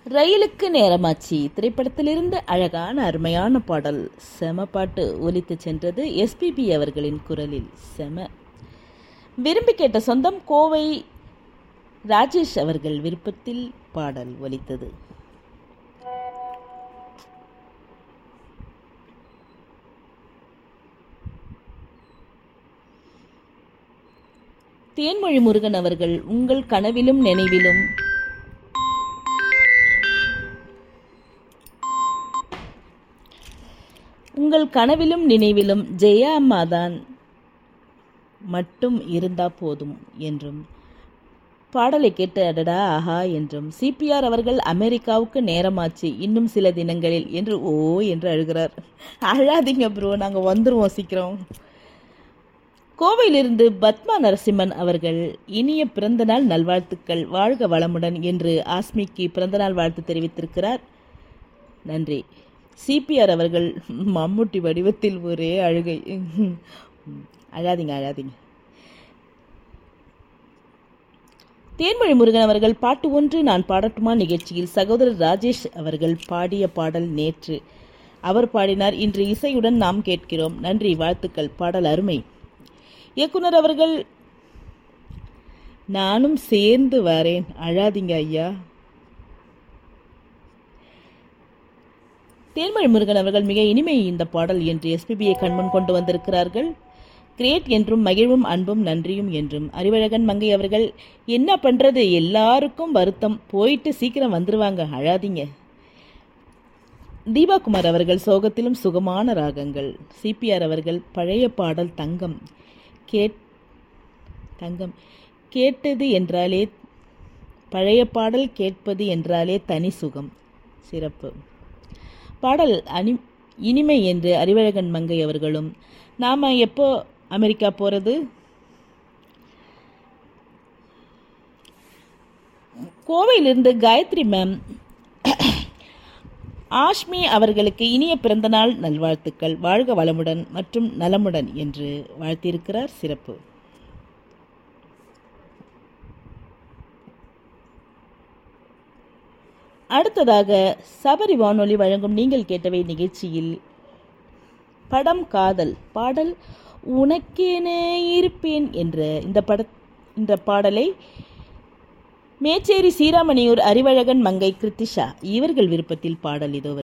ரயிலுக்கு நேரமாச்சு திரைப்படத்திலிருந்து அழகான அருமையான பாடல் செம பாட்டு ஒலித்து சென்றது எஸ்பிபி அவர்களின் குரலில் செம விரும்பி கேட்ட சொந்தம் கோவை ராஜேஷ் அவர்கள் விருப்பத்தில் பாடல் ஒலித்தது தேன்மொழி முருகன் அவர்கள் உங்கள் கனவிலும் நினைவிலும் உங்கள் கனவிலும் நினைவிலும் ஜெயா அம்மா தான் மட்டும் இருந்தா போதும் என்றும் பாடலை கேட்டு அடடா ஆஹா என்றும் சிபிஆர் அவர்கள் அமெரிக்காவுக்கு நேரமாச்சு இன்னும் சில தினங்களில் என்று ஓ என்று அழுகிறார் அழாதீங்க ப்ரோ நாங்கள் வந்துடுவோம் சீக்கிரம் கோவையிலிருந்து பத்மா நரசிம்மன் அவர்கள் இனிய பிறந்தநாள் நல்வாழ்த்துக்கள் வாழ்க வளமுடன் என்று ஆஸ்மிக்கு பிறந்தநாள் வாழ்த்து தெரிவித்திருக்கிறார் நன்றி சிபிஆர் அவர்கள் மம்முட்டி வடிவத்தில் ஒரே அழுகை அழாதீங்க அழாதீங்க தேன்மொழி முருகன் அவர்கள் பாட்டு ஒன்று நான் பாடட்டுமா நிகழ்ச்சியில் சகோதரர் ராஜேஷ் அவர்கள் பாடிய பாடல் நேற்று அவர் பாடினார் இன்று இசையுடன் நாம் கேட்கிறோம் நன்றி வாழ்த்துக்கள் பாடல் அருமை இயக்குனர் அவர்கள் நானும் சேர்ந்து வரேன் அழாதீங்க ஐயா தேன்மொழி முருகன் அவர்கள் மிக இனிமை இந்த பாடல் என்று எஸ்பிபியை கண்முன் கொண்டு வந்திருக்கிறார்கள் கிரேட் என்றும் மகிழ்வும் அன்பும் நன்றியும் என்றும் அறிவழகன் மங்கை அவர்கள் என்ன பண்றது எல்லாருக்கும் வருத்தம் போயிட்டு சீக்கிரம் வந்துருவாங்க அழாதீங்க தீபாகுமார் அவர்கள் சோகத்திலும் சுகமான ராகங்கள் சிபிஆர் அவர்கள் பழைய பாடல் தங்கம் கேட் தங்கம் கேட்டது என்றாலே பழைய பாடல் கேட்பது என்றாலே தனி சுகம் சிறப்பு பாடல் அனி இனிமை என்று அறிவழகன் மங்கை அவர்களும் நாம் எப்போ அமெரிக்கா போகிறது கோவையிலிருந்து காயத்ரி மேம் ஆஷ்மி அவர்களுக்கு இனிய பிறந்தநாள் நல்வாழ்த்துக்கள் வாழ்க வளமுடன் மற்றும் நலமுடன் என்று வாழ்த்தியிருக்கிறார் சிறப்பு அடுத்ததாக சபரி வானொலி வழங்கும் நீங்கள் கேட்டவை நிகழ்ச்சியில் படம் காதல் பாடல் உனக்கேன இருப்பேன் என்ற இந்த பட இந்த பாடலை மேச்சேரி சீராமணியூர் அறிவழகன் மங்கை கிருத்திஷா இவர்கள் விருப்பத்தில் பாடல் இதோ